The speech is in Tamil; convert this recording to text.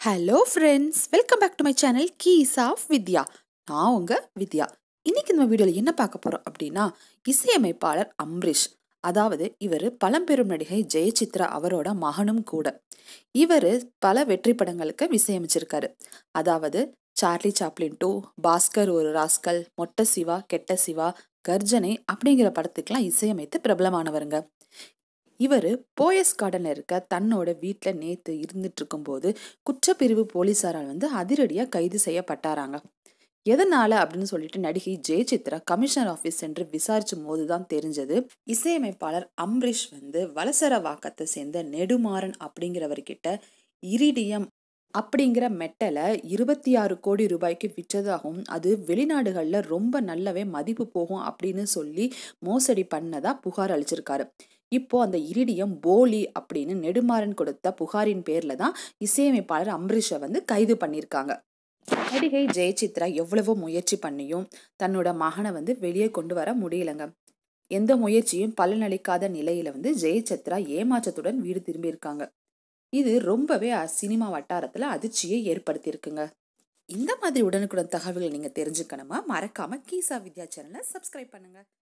hello friends welcome back to my channel keys of Vidya நான் உங்கள் வித்யா இன்னைக்கு நம்ம வீடியோவில் என்ன பார்க்க போகிறோம் அப்படின்னா இசையமைப்பாளர் அம்ரிஷ் அதாவது இவர் பழம்பெரும் நடிகை ஜெயசித்ரா அவரோட மகனும் கூட இவர் பல வெற்றி படங்களுக்கு இசையமைச்சிருக்காரு அதாவது சார்லி சாப்ளின் டூ பாஸ்கர் ஒரு ராஸ்கல் மொட்ட சிவா கெட்ட சிவா கர்ஜனை அப்படிங்கிற படத்துக்கெல்லாம் இசையமைத்து பிரபலமானவருங்க இவர் போயஸ் கார்டனில் இருக்க தன்னோட வீட்டில் நேற்று இருந்துட்டு இருக்கும்போது குற்றப்பிரிவு போலீஸாரால் வந்து அதிரடியாக கைது செய்யப்பட்டாராங்க எதனால அப்படின்னு சொல்லிட்டு நடிகை ஜெயசித்ரா கமிஷனர் ஆஃபீஸ் சென்று விசாரிச்சும் போது தான் தெரிஞ்சது இசையமைப்பாளர் அம்ரிஷ் வந்து வலசர வாக்கத்தை சேர்ந்த நெடுமாறன் அப்படிங்கிறவர்கிட்ட இரிடியம் அப்படிங்கிற மெட்டலை இருபத்தி ஆறு கோடி ரூபாய்க்கு விற்றதாகவும் அது வெளிநாடுகளில் ரொம்ப நல்லாவே மதிப்பு போகும் அப்படின்னு சொல்லி மோசடி பண்ணதா புகார் அளிச்சிருக்காரு இப்போ அந்த இரிடியம் போலி அப்படின்னு நெடுமாறன் கொடுத்த புகாரின் பேர்ல தான் இசையமைப்பாளர் அம்ரிஷை வந்து கைது பண்ணியிருக்காங்க நடிகை ஜெயசித்ரா எவ்வளவோ முயற்சி பண்ணியும் தன்னோட மகனை வந்து வெளியே கொண்டு வர முடியலங்க எந்த முயற்சியும் பலனளிக்காத நிலையில வந்து ஜெயசித்ரா ஏமாற்றத்துடன் வீடு திரும்பியிருக்காங்க இது ரொம்பவே சினிமா வட்டாரத்துல அதிர்ச்சியை ஏற்படுத்தியிருக்குங்க இந்த மாதிரி உடனுக்குடன் தகவல்களை நீங்க தெரிஞ்சுக்கணுமா மறக்காம கீசா வித்யா சேனலை சப்ஸ்கிரைப் பண்ணுங்க